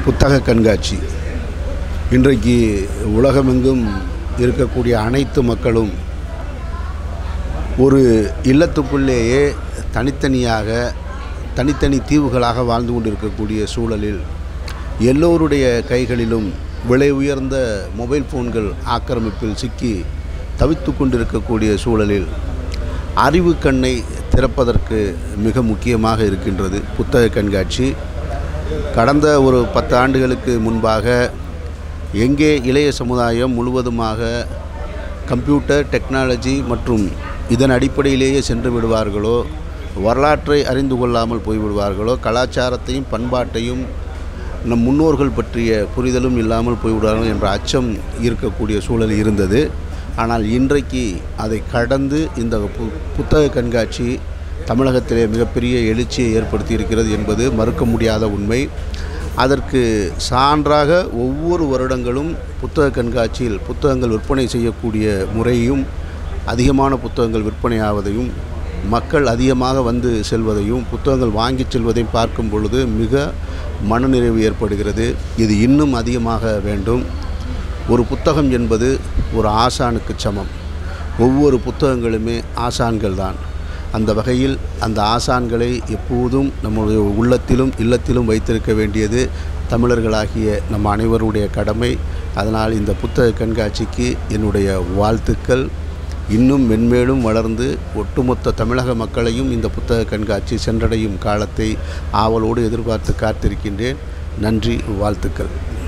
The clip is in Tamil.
புத்தக கண்காட்சி இன்றைக்கு உலகமெங்கும் இருக்கக்கூடிய அனைத்து மக்களும் ஒரு இல்லத்துக்குள்ளேயே தனித்தனியாக தனித்தனி தீவுகளாக வாழ்ந்து கொண்டிருக்கக்கூடிய சூழலில் எல்லோருடைய கைகளிலும் விலை உயர்ந்த மொபைல் ஃபோன்கள் ஆக்கிரமிப்பில் சிக்கி தவித்து கொண்டிருக்கக்கூடிய சூழலில் அறிவு கண்ணை திறப்பதற்கு மிக முக்கியமாக இருக்கின்றது புத்தக கண்காட்சி கடந்த ஒரு பத்து ஆண்டுகளுக்கு முன்பாக எங்கே இளைய சமுதாயம் முழுவதுமாக கம்ப்யூட்டர் டெக்னாலஜி மற்றும் இதன் அடிப்படையிலேயே சென்று விடுவார்களோ வரலாற்றை அறிந்து கொள்ளாமல் போய்விடுவார்களோ கலாச்சாரத்தையும் பண்பாட்டையும் நம் முன்னோர்கள் பற்றிய புரிதலும் இல்லாமல் போய்விடுவார்கள் என்ற அச்சம் இருக்கக்கூடிய சூழல் இருந்தது ஆனால் இன்றைக்கு அதை கடந்து இந்த பு புத்தக கண்காட்சி தமிழகத்திலே மிகப்பெரிய எழுச்சியை ஏற்படுத்தி இருக்கிறது என்பது மறுக்க முடியாத உண்மை அதற்கு சான்றாக ஒவ்வொரு வருடங்களும் புத்தக கண்காட்சியில் புத்தகங்கள் விற்பனை செய்யக்கூடிய முறையும் அதிகமான புத்தகங்கள் விற்பனையாவதையும் மக்கள் அதிகமாக வந்து செல்வதையும் புத்தகங்கள் வாங்கி செல்வதையும் பார்க்கும் பொழுது மிக மனநிறைவு ஏற்படுகிறது இது இன்னும் அதிகமாக வேண்டும் ஒரு புத்தகம் என்பது ஒரு ஆசானுக்கு சமம் ஒவ்வொரு புத்தகங்களுமே ஆசான்கள் தான் அந்த வகையில் அந்த ஆசான்களை எப்போதும் நம்முடைய உள்ளத்திலும் இல்லத்திலும் வைத்திருக்க வேண்டியது தமிழர்களாகிய நம் அனைவருடைய கடமை அதனால் இந்த புத்தக கண்காட்சிக்கு என்னுடைய வாழ்த்துக்கள் இன்னும் மென்மேலும் வளர்ந்து ஒட்டுமொத்த தமிழக மக்களையும் இந்த புத்தக கண்காட்சி சென்றடையும் காலத்தை ஆவலோடு எதிர்பார்த்து காத்திருக்கின்றேன் நன்றி வாழ்த்துக்கள்